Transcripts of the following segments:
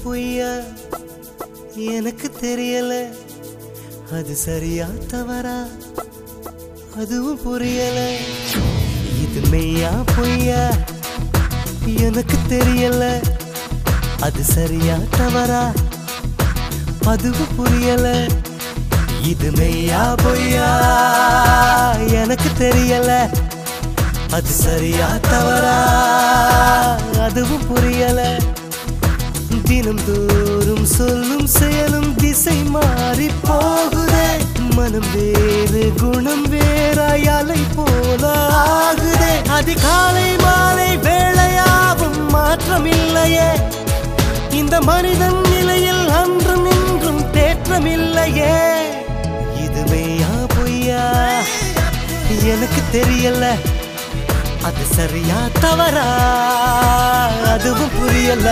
பொய்யா எனக்கு தெரியல அது சரியா தவறா அதுவும் புரியல இது மெய்யா பொய்யா எனக்கு தெரியல அது சரியா தவறா அதுவும் புரியல இது மெய்யா பொய்யா எனக்கு தெரியல அது சரியா தவறா அதுவும் புரியல தினம் தோறும் சொல்லும் செயலும் திசை மாறி போகுதே மனம் வேறு குணம் வேறாய் அலை போல ஆகுதே அதிகாலை மாலை வேளையாவும் மாற்றம் இல்லையே இந்த மனிதன் நிலையில் அன்றும் இன்றும் தேற்றமில்லையே இதுவேயா பொய்யா எனக்கு தெரியல அது சரியா தவறா அதுவும் புரியல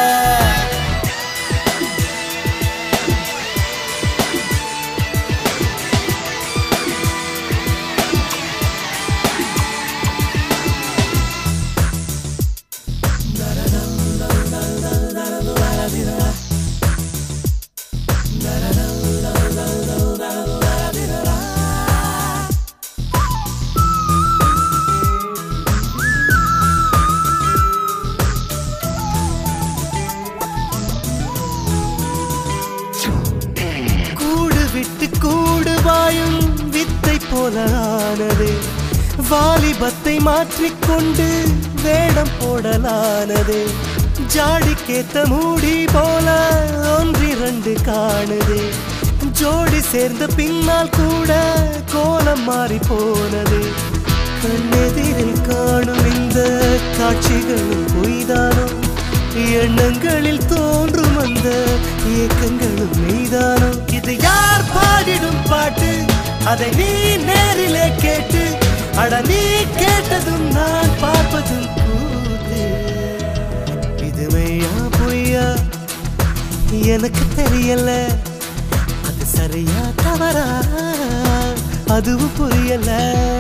கூடு விட்டு கூடு வாயும் வித்தை போல ஆனது வாலிபத்தை மாற்றிக்கொண்டு வேடம் போடலானது ஜாடிக்கேத்த மூடி போல ஒன்றிரண்டு காணுது ஜோடி சேர்ந்த பின்னால் கூட கோலம் மாறி போனது கண்ணெதிரில் காணும் இந்த காட்சிகளும் பொய்தானோ எண்ணங்களில் தோன்றும் அந்த ஏக்கங்களும் மெய்தானோ இது யார் பாடிடும் பாட்டு அதை நீ நேரிலே கேட்டு அட நீ கேட்டதும் நான் பார்ப்பதும் கூத்து இது மெய்யா பொய்யா எனக்கு தெரியல அது சரியா தவறா அதுவும் புரியல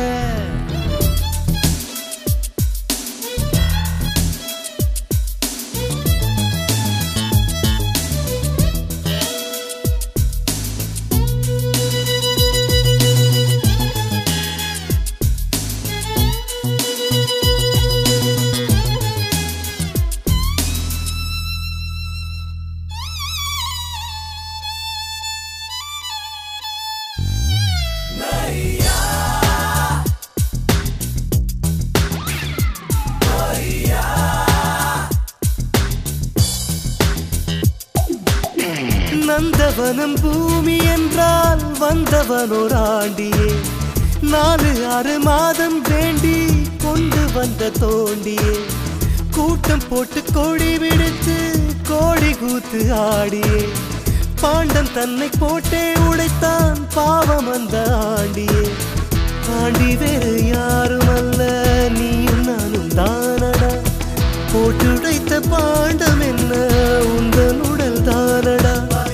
நந்தவனம் பூமி என்றால் வந்தவன் ஒரு ஆண்டியே நாலு ஆறு மாதம் வேண்டி கொண்டு வந்த தோண்டியே கூட்டம் போட்டு கோடி விடுத்து கோடி கூத்து ஆடியே பாண்டம் தன்னை போட்டே உடைத்தான் பாவம் அந்த ஆண்டியே ஆண்டி வேறு யாரும் அல்ல நீயும் நானும் தானடா போட்டுடைத்த பாண்டம் என்ன உந்தன் உடல் தானடா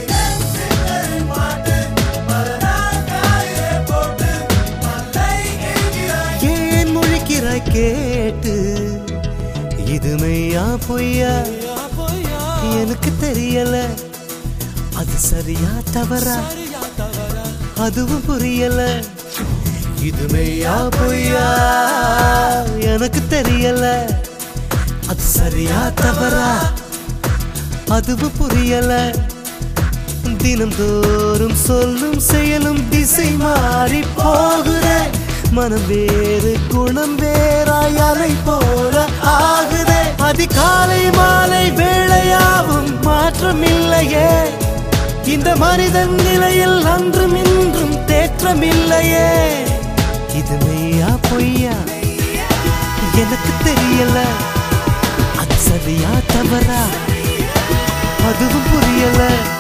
ஏன் முழிக்கிறாய் கேட்டு இது மெய்யா பொய்யா எனக்கு தெரியல அது சரியா தவறா அதுவும் புரியல இது மெய்யா பொய்யா எனக்கு தெரியல அது சரியா தவறா அதுவும் புரியல தினம்தோறும் சொல்லும் செயலும் திசை மாறி போகுற மனம் வேறு குணம் வேறாய் அலை போல ஆகுதே அதிகாலை மாலை வேளையாவும் மாற்றம் இல்லையே இந்த மனிதன் நிலையில் அன்றும் இன்றும் தேற்றம் இல்லையே இது மெய்யா பொய்யா எனக்கு தெரியல அது சரியா தவறா அதுவும் புரியல